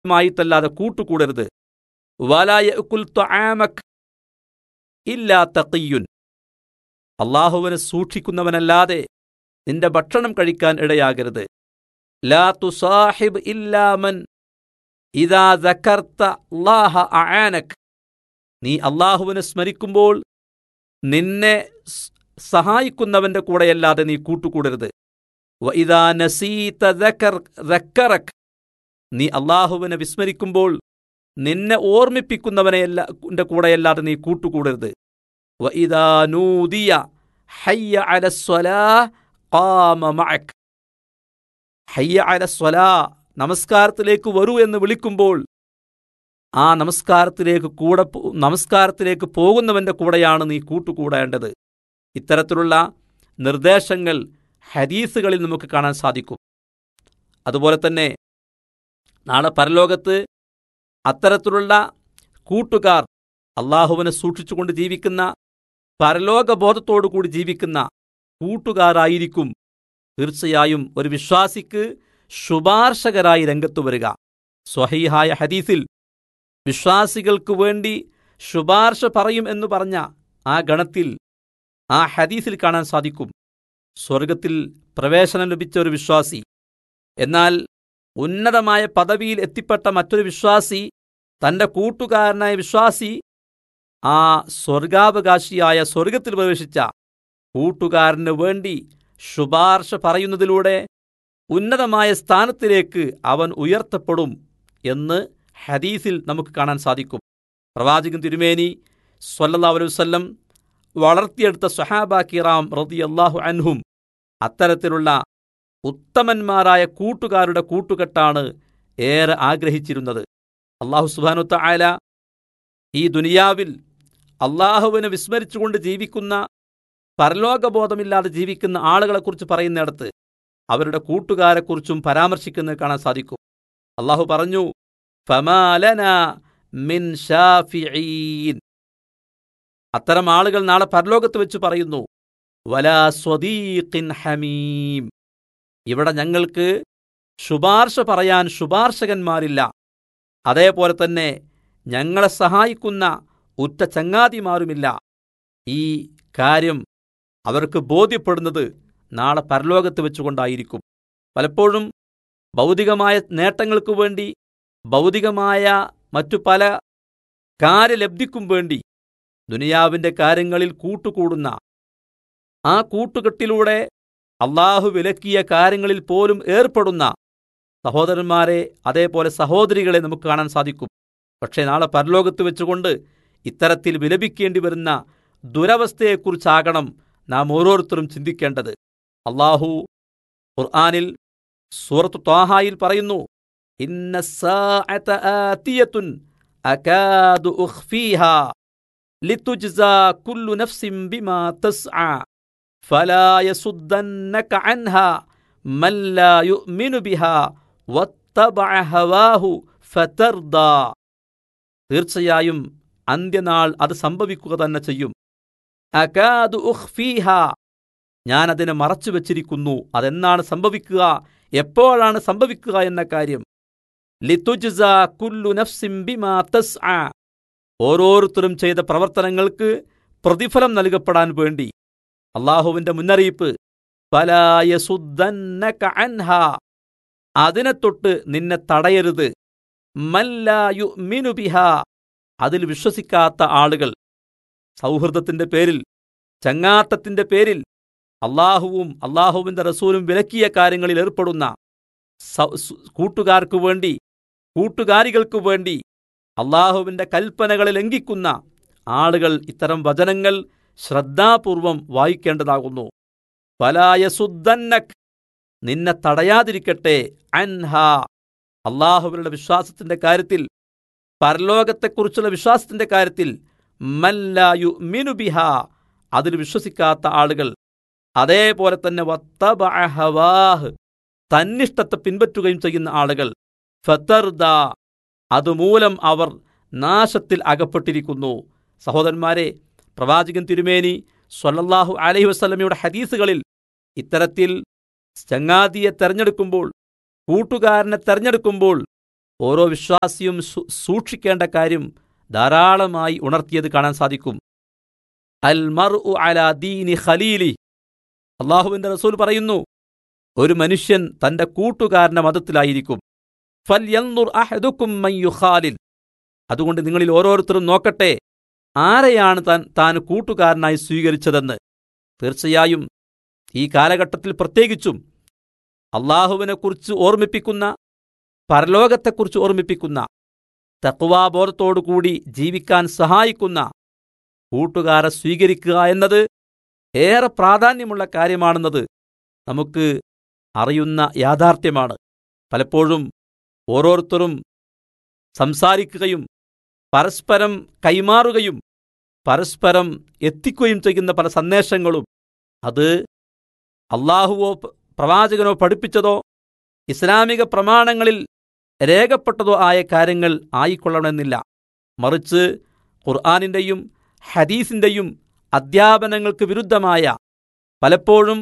മായിട്ടല്ലാതെ കൂട്ടുകൂടരുത് വലായക്കുൽ ത്വആമക് ഇല്ലാ തഖിയുൻ അള്ളാഹുവിനെ സൂക്ഷിക്കുന്നവനല്ലാതെ നിന്റെ ഭക്ഷണം കഴിക്കാൻ ഇടയാകരുത് ലാ തുസാഹിബ് ഇല്ലാമൻ ഇതാ ദക്കർത്ത അല്ലാഹ അആനക് നീ അള്ളാഹുവിനെ സ്മരിക്കുമ്പോൾ നിന്നെ സ് സഹായിക്കുന്നവന്റെ കൂടെയല്ലാതെ നീ കൂട്ടുകൂടരുത് വ ഇതാ നസീത ദക്കർ ദക്കറക് നീ അള്ളാഹുവിനെ വിസ്മരിക്കുമ്പോൾ നിന്നെ ഓർമ്മിപ്പിക്കുന്നവനെയല്ല ന്റെ കൂടെയല്ലാതെ നീ കൂട്ടുകൂടരുത് വ ഇതാ നൂദിയ ഹയ്യ അലസ്വലാ ഖാമ മഅക് ഹയ്യ അലസ്വലാ നമസ്കാരത്തിലേക്ക് വരൂ എന്ന് വിളിക്കുമ്പോൾ ആ നമസ്കാരത്തിലേക്ക് കൂടെ പോ- നമസ്കാരത്തിലേക്ക് പോകുന്നവന്റെ കൂടെയാണ് നീ കൂട്ടുകൂടേണ്ടത് ഇത്തരത്തിലുള്ള നിർദ്ദേശങ്ങൾ ഹദീസുകളിൽ നമുക്ക് കാണാൻ സാധിക്കും അതുപോലെ തന്നെ നാളെ പരലോകത്ത് അത്തരത്തിലുള്ള കൂട്ടുകാർ അള്ളാഹുവിനെ സൂക്ഷിച്ചുകൊണ്ട് ജീവിക്കുന്ന പരലോകബോധത്തോടു കൂടി ജീവിക്കുന്ന കൂട്ടുകാരായിരിക്കും തീർച്ചയായും ഒരു വിശ്വാസിക്ക് ശുപാർശകരായി രംഗത്തു വരിക സ്വഹീഹായ ഹദീസിൽ വിശ്വാസികൾക്ക് വേണ്ടി ശുപാർശ പറയും എന്ന് പറഞ്ഞ ആ ഗണത്തിൽ ആ ഹദീസിൽ കാണാൻ സാധിക്കും സ്വർഗത്തിൽ പ്രവേശനം ലഭിച്ച ഒരു വിശ്വാസി എന്നാൽ ഉന്നതമായ പദവിയിൽ എത്തിപ്പെട്ട മറ്റൊരു വിശ്വാസി തന്റെ കൂട്ടുകാരനായ വിശ്വാസി ആ സ്വർഗാവകാശിയായ സ്വർഗത്തിൽ പ്രവേശിച്ച കൂട്ടുകാരന് വേണ്ടി ശുപാർശ പറയുന്നതിലൂടെ ഉന്നതമായ സ്ഥാനത്തിലേക്ക് അവൻ ഉയർത്തപ്പെടും എന്ന് ഹദീസിൽ നമുക്ക് കാണാൻ സാധിക്കും പ്രവാചകൻ തിരുമേനി സ്വല്ലല്ലാഹു അലൈഹി വസല്ലം വളർത്തിയെടുത്ത സ്വഹാബ കിറാം റളിയല്ലാഹു അൻഹും അത്തരത്തിലുള്ള ഉത്തമന്മാരായ കൂട്ടുകാരുടെ കൂട്ടുകെട്ടാണ് ഏറെ ആഗ്രഹിച്ചിരുന്നത് അള്ളാഹു സുബാനു തആല ഈ ദുനിയാവിൽ അള്ളാഹുവിനെ വിസ്മരിച്ചുകൊണ്ട് ജീവിക്കുന്ന പരലോകബോധമില്ലാതെ ജീവിക്കുന്ന ആളുകളെക്കുറിച്ച് പറയുന്നിടത്ത് അവരുടെ കൂട്ടുകാരെക്കുറിച്ചും പരാമർശിക്കുന്നത് കാണാൻ സാധിക്കും അള്ളാഹു പറഞ്ഞു ഫമാലന മിൻ ഷാഫിഈൻ അത്തരം ആളുകൾ നാളെ പരലോകത്ത് വെച്ച് പറയുന്നു വലാ സ്വദീഖിൻ ഹമീം ഇവിടെ ഞങ്ങൾക്ക് ശുപാർശ പറയാൻ ശുപാർശകന്മാരില്ല അതേപോലെ തന്നെ ഞങ്ങളെ സഹായിക്കുന്ന ഉറ്റ ചങ്ങാതിമാരുമില്ല ഈ കാര്യം അവർക്ക് ബോധ്യപ്പെടുന്നത് നാളെ പരലോകത്ത് വെച്ചുകൊണ്ടായിരിക്കും പലപ്പോഴും ഭൗതികമായ നേട്ടങ്ങൾക്കു വേണ്ടി ഭൗതികമായ മറ്റു പല കാര്യലബ്ധിക്കും വേണ്ടി ദുനിയാവിന്റെ കാര്യങ്ങളിൽ കൂട്ടുകൂടുന്ന ആ കൂട്ടുകെട്ടിലൂടെ അള്ളാഹു വിലക്കിയ കാര്യങ്ങളിൽ പോലും ഏർപ്പെടുന്ന സഹോദരന്മാരെ അതേപോലെ സഹോദരികളെ നമുക്ക് കാണാൻ സാധിക്കും പക്ഷേ നാളെ പരലോകത്ത് വെച്ചുകൊണ്ട് ഇത്തരത്തിൽ വിലപിക്കേണ്ടി വരുന്ന ദുരവസ്ഥയെക്കുറിച്ചാകണം നാം ഓരോരുത്തരും ചിന്തിക്കേണ്ടത് അള്ളാഹു ഖുർആാനിൽ സൂറത്ത് ത്വാഹായിൽ പറയുന്നു ഇന്ന സാഅത ആതിയത്തുൻ അകാദു ഉഖ്ഫീഹാ ലിതുജ്സാ കുല്ലു നഫ്സിൻ ബിമാ തസ്ആ ഫലാ യസുദ്ദന്നക അൻഹാ മൻ ലാ യുഅ്മിനു ബിഹാ വത്തബഅ ഹവാഹു ഫതർദാ തീർച്ചയായും അന്ത്യനാൾ അത് സംഭവിക്കുക തന്നെ ചെയ്യും അകാദു ഉഖ്ഫീഹ ഞാൻ അതിനെ മറച്ചു വച്ചിരിക്കുന്നു അതെന്നാണ് സംഭവിക്കുക എപ്പോഴാണ് സംഭവിക്കുക എന്ന കാര്യം ലിതുജ്സ കുല്ലു നഫ്സിൻ ബിമാ തസ്ആ ഓരോരുത്തരും ചെയ്ത പ്രവർത്തനങ്ങൾക്ക് പ്രതിഫലം നൽകപ്പെടാൻ വേണ്ടി അള്ളാഹുവിന്റെ മുന്നറിയിപ്പ് ഫലായസുദ്ദന്നക അൻഹ അതിനെ തൊട്ട് നിന്നെ തടയരുത് മല്ലായു മിനുബിഹ അതിൽ വിശ്വസിക്കാത്ത ആളുകൾ സൗഹൃദത്തിന്റെ പേരിൽ ചങ്ങാത്തത്തിന്റെ പേരിൽ അള്ളാഹുവും അള്ളാഹുവിന്റെ റസൂലും വിലക്കിയ കാര്യങ്ങളിൽ ഏർപ്പെടുന്ന സ- സു- കൂട്ടുകാർക്കു വേണ്ടി കൂട്ടുകാരികൾക്കു വേണ്ടി അള്ളാഹുവിന്റെ കൽപ്പനകളെ ലംഘിക്കുന്ന ആളുകൾ ഇത്തരം വചനങ്ങൾ ശ്രദ്ധാപൂർവം വായിക്കേണ്ടതാകുന്നു ഫലായസുദ്ദന്നക് നിന്നെ തടയാതിരിക്കട്ടെ അൻഹ അള്ളാഹുവിന്റെ വിശ്വാസത്തിന്റെ കാര്യത്തിൽ പരലോകത്തെക്കുറിച്ചുള്ള വിശ്വാസത്തിന്റെ കാര്യത്തിൽ മല്ലായു മിനുബിഹ അതിൽ വിശ്വസിക്കാത്ത ആളുകൾ അതേപോലെ തന്നെ വത്തബഅ ഹവാഹ് തന്നിഷ്ടത്തെ പിൻപറ്റുകയും ചെയ്യുന്ന ആളുകൾ ഫതർദ അതുമൂലം അവർ നാശത്തിൽ അകപ്പെട്ടിരിക്കുന്നു സഹോദരന്മാരെ പ്രവാചകൻ തിരുമേനി സ്വല്ലല്ലാഹു അലൈഹി വസല്ലമയുടെ ഹദീസുകളിൽ ഇത്തരത്തിൽ ചങ്ങാതിയെ തെരഞ്ഞെടുക്കുമ്പോൾ കൂട്ടുകാരനെ തെരഞ്ഞെടുക്കുമ്പോൾ ഓരോ വിശ്വാസിയും സൂ- സൂക്ഷിക്കേണ്ട കാര്യം ധാരാളമായി ഉണർത്തിയത് കാണാൻ സാധിക്കും അൽ മർ അലാ ദീനി ഖലീലി അള്ളാഹുവിന്റെ റസൂൽ പറയുന്നു ഒരു മനുഷ്യൻ തന്റെ കൂട്ടുകാരന്റെ മതത്തിലായിരിക്കും ഫൽ യൻദുർ അഹദുക്കും മൻ യുഖാലിൽ അതുകൊണ്ട് നിങ്ങളിൽ ഓരോരുത്തരും നോക്കട്ടെ ആരെയാണ് താൻ താൻ കൂട്ടുകാരനായി സ്വീകരിച്ചതെന്ന് തീർച്ചയായും ഈ കാലഘട്ടത്തിൽ പ്രത്യേകിച്ചും അള്ളാഹുവിനെക്കുറിച്ച് ഓർമ്മിപ്പിക്കുന്ന പരലോകത്തെക്കുറിച്ച് ഓർമ്മിപ്പിക്കുന്ന തക്വാബോധത്തോടുകൂടി ജീവിക്കാൻ സഹായിക്കുന്ന കൂട്ടുകാരെ സ്വീകരിക്കുക എന്നത് ഏറെ പ്രാധാന്യമുള്ള കാര്യമാണെന്നത് നമുക്ക് അറിയുന്ന യാഥാർത്ഥ്യമാണ് പലപ്പോഴും ഓരോരുത്തരും സംസാരിക്കുകയും പരസ്പരം കൈമാറുകയും പരസ്പരം എത്തിക്കുകയും ചെയ്യുന്ന പല സന്ദേശങ്ങളും അത് അള്ളാഹുവോ പ- പ്രവാചകനോ പഠിപ്പിച്ചതോ ഇസ്ലാമിക പ്രമാണങ്ങളിൽ രേഖപ്പെട്ടതോ ആയ കാര്യങ്ങൾ ആയിക്കൊള്ളണമെന്നില്ല മറിച്ച് ഖുർആാനിൻ്റെയും ഹദീസിൻ്റെയും അധ്യാപനങ്ങൾക്ക് വിരുദ്ധമായ പലപ്പോഴും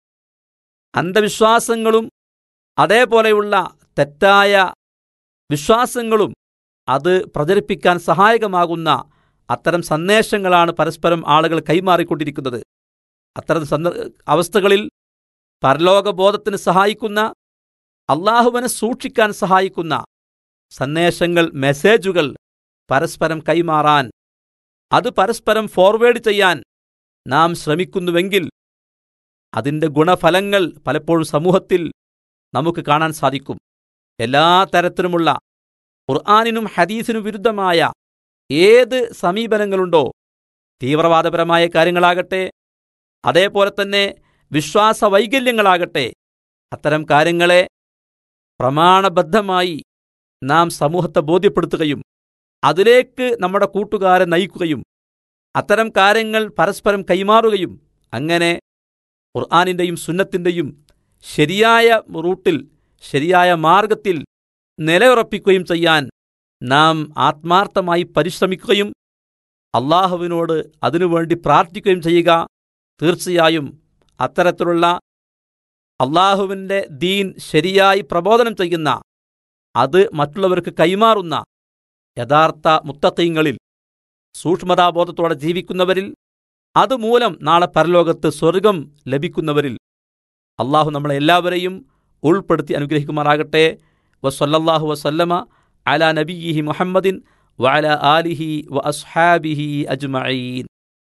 അന്ധവിശ്വാസങ്ങളും അതേപോലെയുള്ള തെറ്റായ വിശ്വാസങ്ങളും അത് പ്രചരിപ്പിക്കാൻ സഹായകമാകുന്ന അത്തരം സന്ദേശങ്ങളാണ് പരസ്പരം ആളുകൾ കൈമാറിക്കൊണ്ടിരിക്കുന്നത് അത്തരം സന്ദ അവസ്ഥകളിൽ പരലോകബോധത്തിന് സഹായിക്കുന്ന അള്ളാഹുവിനെ സൂക്ഷിക്കാൻ സഹായിക്കുന്ന സന്ദേശങ്ങൾ മെസ്സേജുകൾ പരസ്പരം കൈമാറാൻ അത് പരസ്പരം ഫോർവേഡ് ചെയ്യാൻ നാം ശ്രമിക്കുന്നുവെങ്കിൽ അതിൻ്റെ ഗുണഫലങ്ങൾ പലപ്പോഴും സമൂഹത്തിൽ നമുക്ക് കാണാൻ സാധിക്കും എല്ലാ തരത്തിലുമുള്ള ഖുർആാനിനും ഹദീസിനും വിരുദ്ധമായ ഏത് സമീപനങ്ങളുണ്ടോ തീവ്രവാദപരമായ കാര്യങ്ങളാകട്ടെ അതേപോലെ തന്നെ വിശ്വാസ വൈകല്യങ്ങളാകട്ടെ അത്തരം കാര്യങ്ങളെ പ്രമാണബദ്ധമായി നാം സമൂഹത്തെ ബോധ്യപ്പെടുത്തുകയും അതിലേക്ക് നമ്മുടെ കൂട്ടുകാരെ നയിക്കുകയും അത്തരം കാര്യങ്ങൾ പരസ്പരം കൈമാറുകയും അങ്ങനെ ഖുർആാനിൻ്റെയും സുന്നത്തിൻ്റെയും ശരിയായ റൂട്ടിൽ ശരിയായ മാർഗത്തിൽ നിലയുറപ്പിക്കുകയും ചെയ്യാൻ നാം ആത്മാർത്ഥമായി പരിശ്രമിക്കുകയും അള്ളാഹുവിനോട് അതിനുവേണ്ടി പ്രാർത്ഥിക്കുകയും ചെയ്യുക തീർച്ചയായും അത്തരത്തിലുള്ള അള്ളാഹുവിൻ്റെ ദീൻ ശരിയായി പ്രബോധനം ചെയ്യുന്ന അത് മറ്റുള്ളവർക്ക് കൈമാറുന്ന യഥാർത്ഥ മുത്തക്കീങ്ങളിൽ സൂക്ഷ്മതാബോധത്തോടെ ജീവിക്കുന്നവരിൽ അതുമൂലം നാളെ പരലോകത്ത് സ്വർഗം ലഭിക്കുന്നവരിൽ അള്ളാഹു നമ്മളെ എല്ലാവരെയും ഉൾപ്പെടുത്തി അനുഗ്രഹിക്കുമാറാകട്ടെ വസല്ലല്ലാഹു വസല്ലമ അല നബിയിഹി മുഹമ്മദിൻ വഅല ആലിഹി വ അസ്ഹാബിഹി അജ്മഈൻ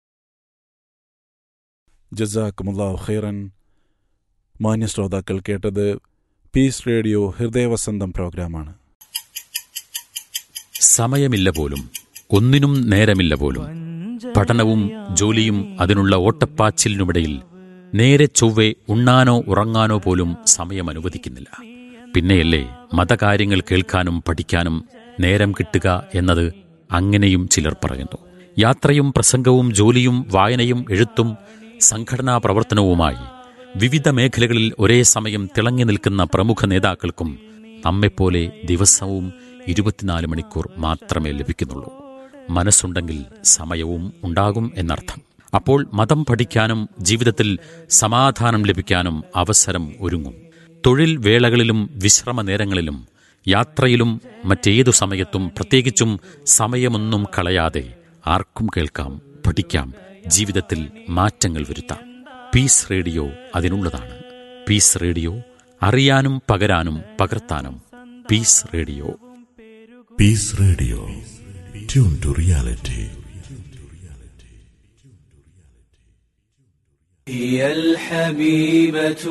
ജസാക്കുമുല്ലാഹു ഖൈറൻ മാന്യ ശ്രോതാക്കൾ കേട്ടത് പീസ് റേഡിയോ ഹൃദയവസന്തം പ്രോഗ്രാമാണ് സമയമില്ല പോലും ഒന്നിനും നേരമില്ല പോലും പഠനവും ജോലിയും അതിനുള്ള ഓട്ടപ്പാച്ചിലിനുമിടയിൽ നേരെ ചൊവ്വെ ഉണ്ണാനോ ഉറങ്ങാനോ പോലും സമയം അനുവദിക്കുന്നില്ല പിന്നെയല്ലേ മതകാര്യങ്ങൾ കേൾക്കാനും പഠിക്കാനും നേരം കിട്ടുക എന്നത് അങ്ങനെയും ചിലർ പറയുന്നു യാത്രയും പ്രസംഗവും ജോലിയും വായനയും എഴുത്തും സംഘടനാ പ്രവർത്തനവുമായി വിവിധ മേഖലകളിൽ ഒരേ സമയം തിളങ്ങി നിൽക്കുന്ന പ്രമുഖ നേതാക്കൾക്കും നമ്മെപ്പോലെ ദിവസവും ഇരുപത്തിനാല് മണിക്കൂർ മാത്രമേ ലഭിക്കുന്നുള്ളൂ മനസ്സുണ്ടെങ്കിൽ സമയവും ഉണ്ടാകും എന്നർത്ഥം അപ്പോൾ മതം പഠിക്കാനും ജീവിതത്തിൽ സമാധാനം ലഭിക്കാനും അവസരം ഒരുങ്ങും തൊഴിൽ വേളകളിലും വിശ്രമ നേരങ്ങളിലും യാത്രയിലും മറ്റേതു സമയത്തും പ്രത്യേകിച്ചും സമയമൊന്നും കളയാതെ ആർക്കും കേൾക്കാം പഠിക്കാം ജീവിതത്തിൽ മാറ്റങ്ങൾ വരുത്താം പീസ് റേഡിയോ അതിനുള്ളതാണ് പീസ് റേഡിയോ അറിയാനും പകരാനും പകർത്താനും peace radio Peace Radio. Tune to reality. هي الحبيبة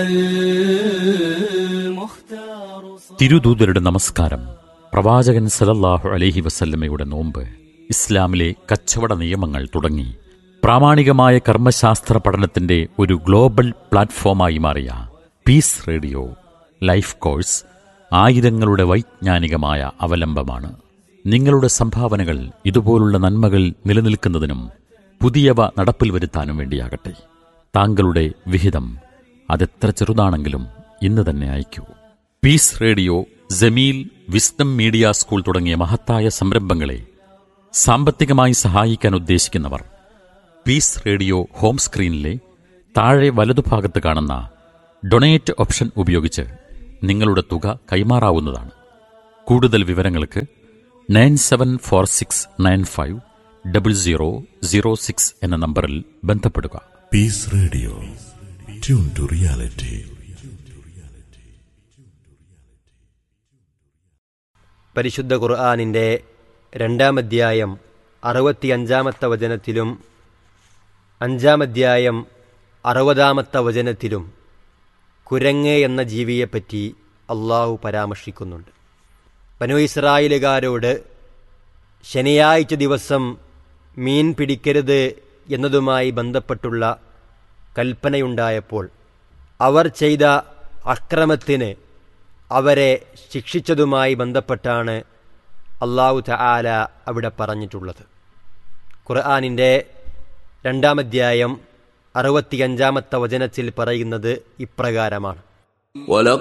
والمختار തിരുദൂതരുടെ നമസ്കാരം പ്രവാചകൻ സലല്ലാഹു അലൈഹി വസല്ലമയുടെ നോമ്പ് ഇസ്ലാമിലെ കച്ചവട നിയമങ്ങൾ തുടങ്ങി പ്രാമാണികമായ കർമ്മശാസ്ത്ര പഠനത്തിന്റെ ഒരു ഗ്ലോബൽ പ്ലാറ്റ്ഫോമായി മാറിയ പീസ് റേഡിയോ ലൈഫ് കോഴ്സ് ആയിരങ്ങളുടെ വൈജ്ഞാനികമായ അവലംബമാണ് നിങ്ങളുടെ സംഭാവനകൾ ഇതുപോലുള്ള നന്മകൾ നിലനിൽക്കുന്നതിനും പുതിയവ നടപ്പിൽ വരുത്താനും വേണ്ടിയാകട്ടെ താങ്കളുടെ വിഹിതം അതെത്ര ചെറുതാണെങ്കിലും ഇന്ന് തന്നെ അയക്കൂ peace radio Jameel wisdom media school തുടങ്ങിയ മഹത്തായ സംരംഭങ്ങളെ സാമ്പത്തികമായി സഹായിക്കാൻ ഉദ്ദേശിക്കുന്നവർ പീസ് റേഡിയോ ഹോം സ്ക്രീനിലെ താഴെ വലതുഭാഗത്ത് കാണുന്ന ഡൊണേറ്റ് ഓപ്ഷൻ ഉപയോഗിച്ച് നിങ്ങളുടെ തുക കൈമാറാവുന്നതാണ് കൂടുതൽ വിവരങ്ങൾക്ക് nine seven four six nine five double zero zero six എന്ന നമ്പറിൽ ബന്ധപ്പെടുക Peace Radio. Tune to reality. പരിശുദ്ധ ഖുർആാനിൻ്റെ രണ്ടാം അധ്യായം അറുപത്തിയഞ്ചാമത്തെ വചനത്തിലും അഞ്ചാം അധ്യായം അറുപതാമത്തെ വചനത്തിലും കുരങ്ങ് എന്ന ജീവിയെപ്പറ്റി അള്ളാഹു പരാമർശിക്കുന്നുണ്ട് ബനു ഇസ്രായേലുകാരോട് ശനിയാഴ്ച ദിവസം മീൻ പിടിക്കരുത് എന്നതുമായി ബന്ധപ്പെട്ടുള്ള കൽപ്പനയുണ്ടായപ്പോൾ അവർ ചെയ്ത അക്രമത്തിന് അവരെ ശിക്ഷിച്ചതുമായി ബന്ധപ്പെട്ടാണ് അള്ളാഹു തആല അവിടെ പറഞ്ഞിട്ടുള്ളത് ഖുർആാനിൻ്റെ രണ്ടാമധ്യായം അറുപത്തിയഞ്ചാമത്തെ വചനത്തിൽ പറയുന്നത് ഇപ്രകാരമാണ് ولقد